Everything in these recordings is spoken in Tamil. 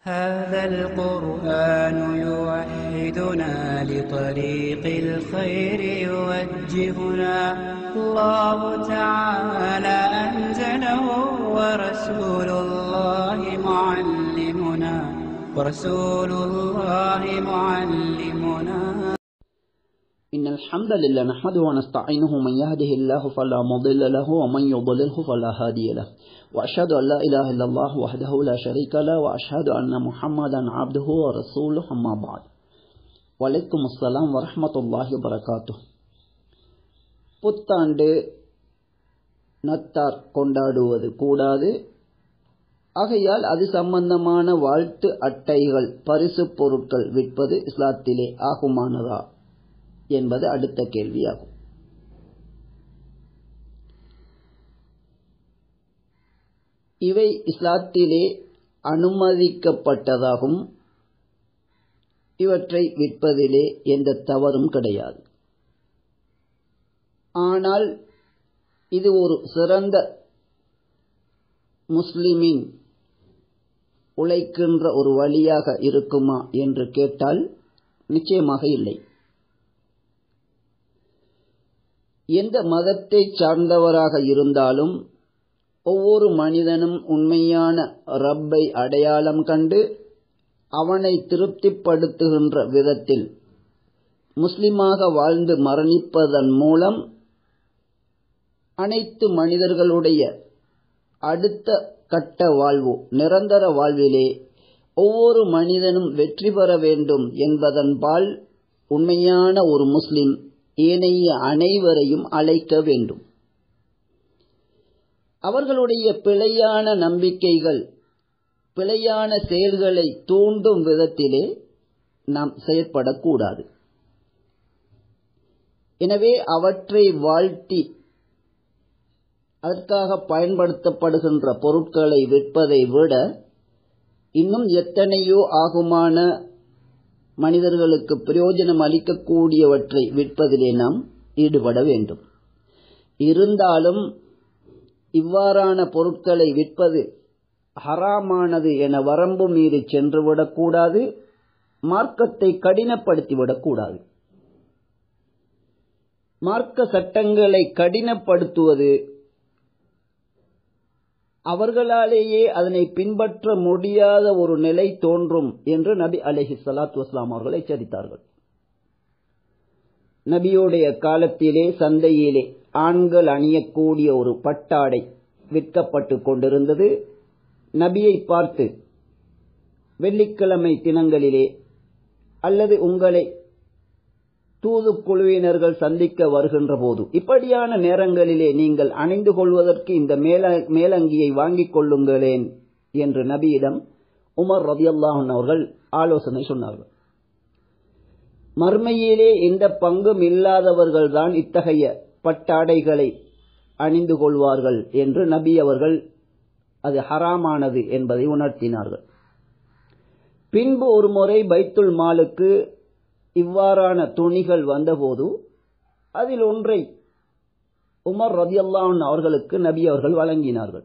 هذا القرآن يوحدنا لطريق الخير يوجهنا الله تعالى أنزله ورسول الله معلمنا ورسول الله معلمنا إن الحمد لله نحمده ونستعينه من يهده الله فلا مضل له ومن يضلله فلا هادي له وأشهد أن لا إله إلا الله وحده لا شريك له وأشهد أن محمدا عبده ورسوله أما بعد வலைக்கும் அஸ்ஸலாம் வரஹமத்துல்லாஹி வரகாத்து புத்தாண்டு நத்தார் கொண்டாடுவது கூடாது ஆகையால் அது சம்பந்தமான வாழ்த்து அட்டைகள் பரிசு பொருட்கள் விற்பது இஸ்லாத்திலே ஆகுமானதா என்பது அடுத்த கேள்வியாகும் இவை இஸ்லாத்திலே அனுமதிக்கப்பட்டதாகும் இவற்றை விற்பதிலே எந்த தவறும் கிடையாது ஆனால் இது ஒரு சிறந்த முஸ்லிமின் உழைக்கின்ற ஒரு வழியாக இருக்குமா என்று கேட்டால் நிச்சயமாக இல்லை எந்த மதத்தை சார்ந்தவராக இருந்தாலும் ஒவ்வொரு மனிதனும் உண்மையான ரப்பை அடையாளம் கண்டு அவனை திருப்திப்படுத்துகின்ற விதத்தில் முஸ்லிமாக வாழ்ந்து மரணிப்பதன் மூலம் அனைத்து மனிதர்களுடைய அடுத்த கட்ட வாழ்வு நிரந்தர வாழ்விலே ஒவ்வொரு மனிதனும் வெற்றி பெற வேண்டும் என்பதன்பால் உண்மையான ஒரு முஸ்லிம் ஏனைய அனைவரையும் அழைக்க வேண்டும் அவர்களுடைய பிழையான நம்பிக்கைகள் பிழையான செயல்களை தூண்டும் விதத்திலே நாம் செயற்படக்கூடாது எனவே அவற்றை வாழ்த்தி அதற்காக பயன்படுத்தப்படுகின்ற பொருட்களை விற்பதை விட இன்னும் எத்தனையோ ஆகுமான மனிதர்களுக்கு பிரயோஜனம் அளிக்கக்கூடியவற்றை விற்பதிலே நாம் ஈடுபட வேண்டும் இருந்தாலும் இவ்வாறான பொருட்களை விற்பது ஹராமானது என வரம்பு மீறி சென்றுவிடக்கூடாது மார்க்கத்தை கடினப்படுத்திவிடக்கூடாது மார்க்க சட்டங்களை கடினப்படுத்துவது அவர்களாலேயே அதனை பின்பற்ற முடியாத ஒரு நிலை தோன்றும் என்று நபி அலஹி சலாத்து வஸ்லாம் அவர்கள் எச்சரித்தார்கள் நபியுடைய காலத்திலே சந்தையிலே ஆண்கள் அணியக்கூடிய ஒரு பட்டாடை விற்கப்பட்டு கொண்டிருந்தது நபியை பார்த்து வெள்ளிக்கிழமை தினங்களிலே அல்லது உங்களை தூதுக்குழுவினர்கள் சந்திக்க வருகின்ற போது இப்படியான நேரங்களிலே நீங்கள் அணிந்து கொள்வதற்கு இந்த மேலங்கியை வாங்கிக் கொள்ளுங்களேன் என்று நபியிடம் உமர் ரதியல்லாஹன் அவர்கள் ஆலோசனை சொன்னார்கள் மர்மையிலே எந்த பங்கும் இல்லாதவர்கள்தான் இத்தகைய பட்டாடைகளை அணிந்து கொள்வார்கள் என்று நபி அவர்கள் அது ஹராமானது என்பதை உணர்த்தினார்கள் பின்பு ஒரு முறை பைத்துல் மாலுக்கு இவ்வாறான துணிகள் வந்தபோது அதில் ஒன்றை உமர் ரதியல்லான் அவர்களுக்கு நபி அவர்கள் வழங்கினார்கள்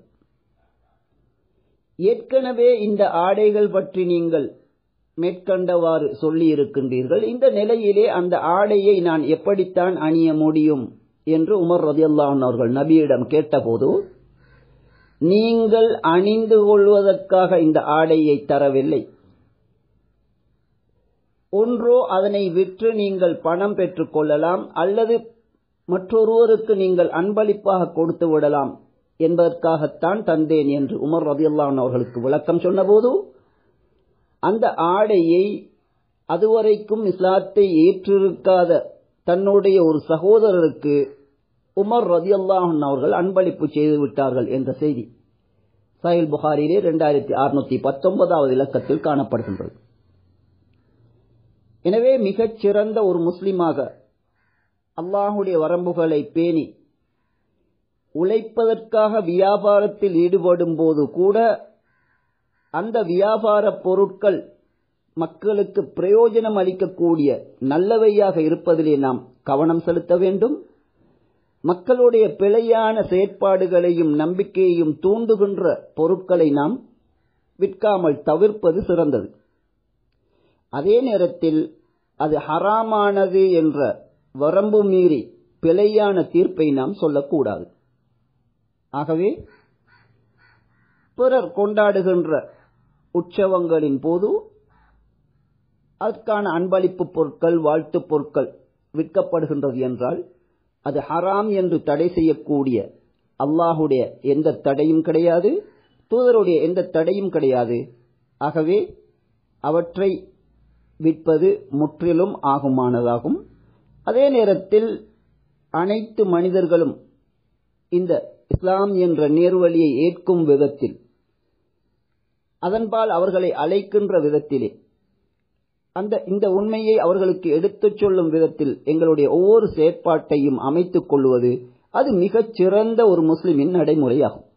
ஏற்கனவே இந்த ஆடைகள் பற்றி நீங்கள் மேற்கண்டவாறு சொல்லி இருக்கின்றீர்கள் இந்த நிலையிலே அந்த ஆடையை நான் எப்படித்தான் அணிய முடியும் என்று உமர் ரதியல்லான் அவர்கள் நபியிடம் கேட்டபோது நீங்கள் அணிந்து கொள்வதற்காக இந்த ஆடையை தரவில்லை ஒன்றோ அதனை விற்று நீங்கள் பணம் பெற்றுக் கொள்ளலாம் அல்லது மற்றொருவருக்கு நீங்கள் அன்பளிப்பாக கொடுத்து விடலாம் என்பதற்காகத்தான் தந்தேன் என்று உமர் ரதியுல்லான் அவர்களுக்கு விளக்கம் சொன்னபோது அந்த ஆடையை அதுவரைக்கும் இஸ்லாத்தை ஏற்றிருக்காத தன்னுடைய ஒரு சகோதரருக்கு உமர் ரதியுல்லாஹன் அவர்கள் அன்பளிப்பு செய்து விட்டார்கள் என்ற செய்தி சாஹில் புகாரிலே இரண்டாயிரத்தி அறுநூத்தி பத்தொன்பதாவது இலக்கத்தில் காணப்படுகின்றது எனவே மிகச் சிறந்த ஒரு முஸ்லிமாக அல்லாஹுடைய வரம்புகளை பேணி உழைப்பதற்காக வியாபாரத்தில் ஈடுபடும் போது கூட அந்த வியாபார பொருட்கள் மக்களுக்கு பிரயோஜனம் அளிக்கக்கூடிய நல்லவையாக இருப்பதிலே நாம் கவனம் செலுத்த வேண்டும் மக்களுடைய பிழையான செயற்பாடுகளையும் நம்பிக்கையையும் தூண்டுகின்ற பொருட்களை நாம் விற்காமல் தவிர்ப்பது சிறந்தது அதே நேரத்தில் அது ஹராமானது என்ற வரம்பு மீறி பிழையான தீர்ப்பை நாம் சொல்லக்கூடாது ஆகவே பிறர் கொண்டாடுகின்ற உற்சவங்களின் போது அதற்கான அன்பளிப்பு பொருட்கள் வாழ்த்து பொருட்கள் விற்கப்படுகின்றது என்றால் அது ஹராம் என்று தடை செய்யக்கூடிய அல்லாஹுடைய எந்த தடையும் கிடையாது தூதருடைய எந்த தடையும் கிடையாது ஆகவே அவற்றை விற்பது முற்றிலும் ஆகுமானதாகும் அதே நேரத்தில் அனைத்து மனிதர்களும் இந்த இஸ்லாம் என்ற நேர்வழியை ஏற்கும் விதத்தில் அதன்பால் அவர்களை அழைக்கின்ற விதத்திலே அந்த இந்த உண்மையை அவர்களுக்கு எடுத்துச் சொல்லும் விதத்தில் எங்களுடைய ஒவ்வொரு செயற்பாட்டையும் அமைத்துக் கொள்வது அது மிகச் சிறந்த ஒரு முஸ்லிமின் நடைமுறையாகும்